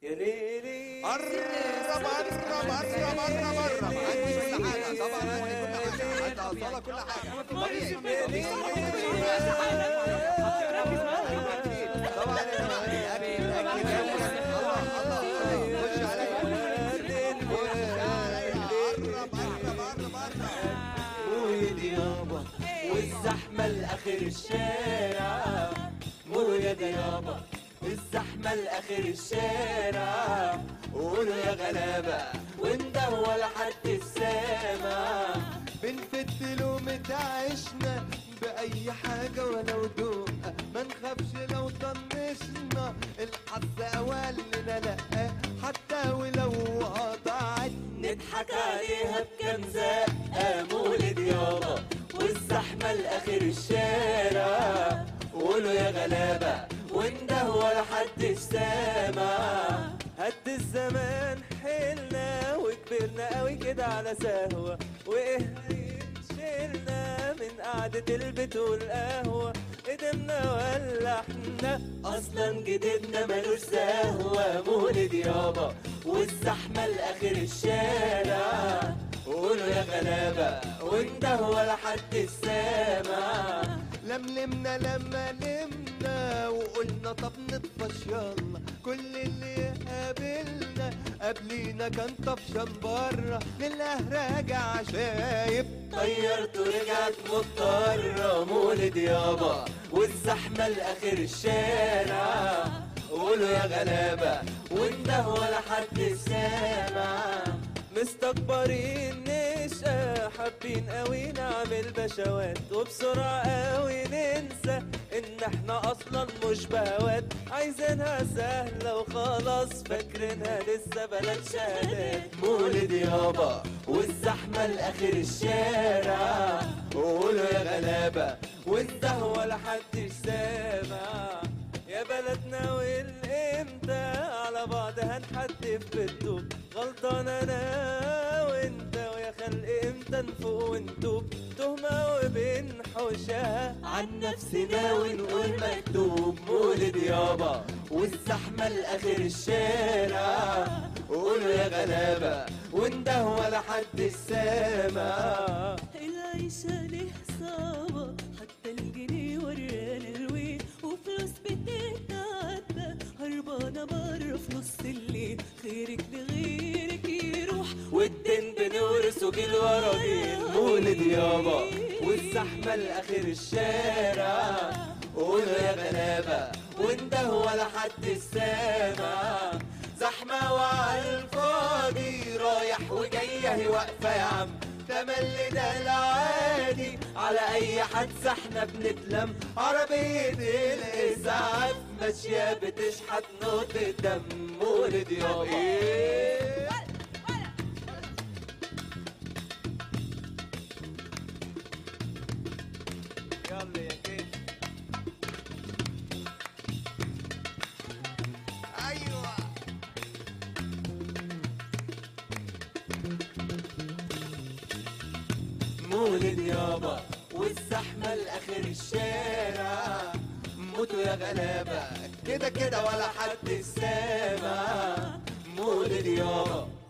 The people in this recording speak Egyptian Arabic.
يا ليلي قرب قرب قرب قرب قرب عندي كل حاجة طبعا عندي كل حاجة عندي أصالة كل حاجة طبيعي طبيعي طبعا يا جماعة الأكل الأكل الله الله الله خش عليا خش عليا قرب قرب قرب قرب ويد يابا والزحمة لآخر الشارع قولوا يا دي يابا الزحمة لآخر الشارع قولوا يا غلابة وانده ولا حد السامع بنفت لومة عشنا بأي حاجة ولو دوقة ما نخافش لو طنشنا الحظ أولنا لأ حتى ولو قطعت نضحك عليها بكام زقة مولد يابا والزحمة لآخر الشارع قولوا يا غلابة وانده ولا حد سامع هد الزمان حيلنا وكبرنا قوي كده على سهوة وايه شيلنا من قعدة البيت والقهوة قدمنا ولا احنا اصلا جديدنا ملوش سهوة مولد يابا والزحمة لاخر الشارع قولوا يا غلابة وانده ولا حد سامع لملمنا لما لمنا وقلنا طب نطفش يلا كل اللي قابلنا قبلينا كان طفشان بره لله راجع شايب طيرت ورجعت مضطرة مولد يابا والزحمة لآخر الشارع قولوا يا غلابة وانده ولا حد سامع مستكبرين نشقى حابين قوي نعمل بشوات وبسرعة قوي ننسى ان احنا اصلا مش بهوات عايزينها سهلة وخلاص فاكرينها لسه بلد شهادات مولد يابا والزحمة لآخر الشارع قولوا يا غلابة وانده ولا حد سامع يا بلدنا والامتى على بعض هنحدف بالدوب غلطان انا وانت ويا خلق امتى نفوق ونتوب تهمة وبنحوشها عن نفسنا ونقول مكتوب مولد يابا والزحمة لآخر الشارع قولوا يا غلابة وانده ولا حد سامع العيشة ليه صعبة حتى الجنيه ورانا الوين وفلوس بتتعدى هربانة برا في نص الليل خيرك لغيرك يروح والدين بنورثه جيل ورا جيل مولد يابا والزحمة لآخر الشارع قولوا يا غلابة وانده ولا حد سامع زحمة وعلى الفاضي رايح وجاي اهي واقفة يا عم تملي ده العادي على اي حادثة احنا بنتلم عربية الاسعاف ماشية بتشحت نقطة دم مولد يابا يلا يا كيف ايوه مولد يابا والزحمة لآخر الشارع موتوا يا غلابة كده كده ولا حد سامع مولد يابا